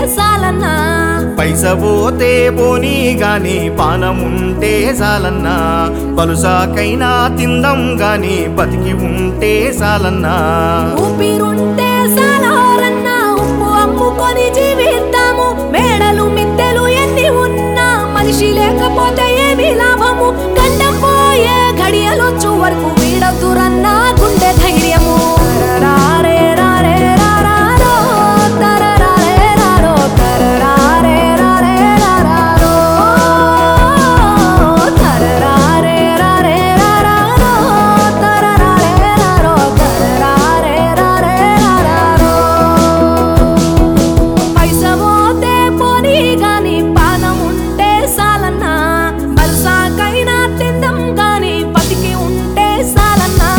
సాలన్నా పైస పోతే పోనీ గాని పానముంటే చాలన్నా పలుసాకైనా తిందాం గాని బతికి ఉంటే చాలన్నా ఊపిరుంటే సాలన్నా ఉప్పు అమ్ముకొని జీవిద్దాము మేడలు మిద్దెలు ఎన్ని ఉన్నా మనిషి లేకపోతే ఏమి లాభము గండం పోయే గడియలొచ్చు వరకు వీడదురన్నా గుండె ధైర్యము తరరారే రారే రారారో, తరరారే రారో, తరరారే రారే రారారో. తరరారే రారే రారారో, తరరారే రారో, తరరారే రారే రారారో. పైస పోతే పోనీ గాని పానం ఉంటే సాలన్నా బల్సాకైనా తిందాం గాని బతికి ఉంటే సాలన్నా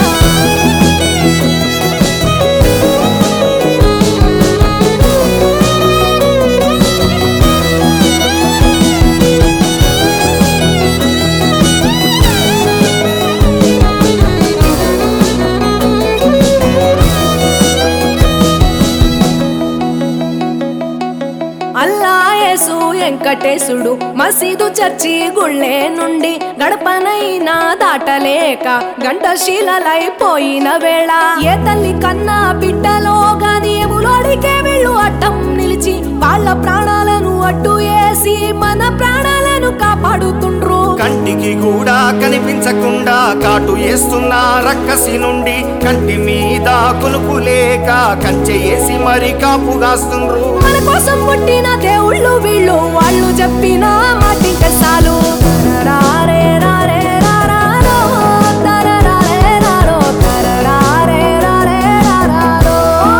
అల్లాయేసు వెంకటేశుడు మసీదు చర్చి గుళ్ళే నుండి గడపనైనా దాటలేక గంటశీలలైపోయిన వేళ ఏ తల్లి కన్నా బిడ్డలో గాని ఎములోడికే వీళ్ళు అడ్డం నిలిచి వాళ్ళ ప్రాణాలను అడ్డు వేసి మన ప్రాణాలను కాపాడుతుండ్రు కంటికి కూడా కనిపించకుండా కాటు వేస్తున్న రక్కసి నుండి కంటి మీద కొలుపు లేక కంచె వేసి మరి కాపుగాస్తుండ్రు మన కోసం పుట్టిన దేవుళ్ళు వీళ్ళు వాళ్ళు చెప్పిన మాటింక చాలు తరరారే రారే రారారో, తరరారే రారో, తరరారే రారే రారారో.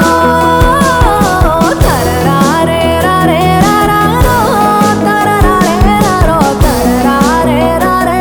తరరారే రారే రారారో, తరరారే రారో, తరరారే రారే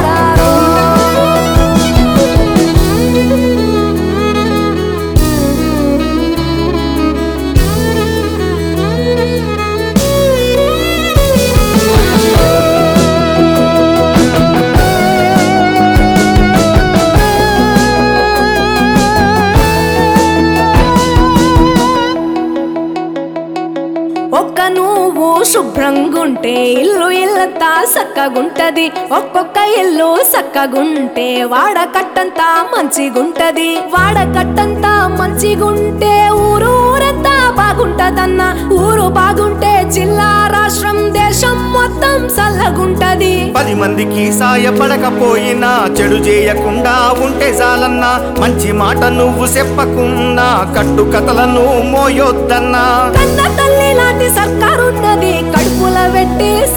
ఒక్క నువ్వు శుభ్రంగుంటే ఇల్లు ఇల్లంతా సక్కగుంటది ఒక్కొక్క ఇల్లు సక్కగుంటే వాడకట్టంతా మంచిగుంటది వాడకట్టంతా మంచిగుంటే ఊరు ఊరంతా బాగుంటదన్న ఊరు బాగుంటే జిల్లా రాష్ట్రం దేశం మొత్తం సల్లగుంటది పది మందికి సాయపడకపోయినా చెడు చేయకుండా ఉంటే చాలన్నా మంచి మాట నువ్వు చెప్పకున్నా కట్టు కథలను మోయొద్దన్నా కన్న తల్లి లాంటి సర్కారున్నది కడుపుల పెట్టి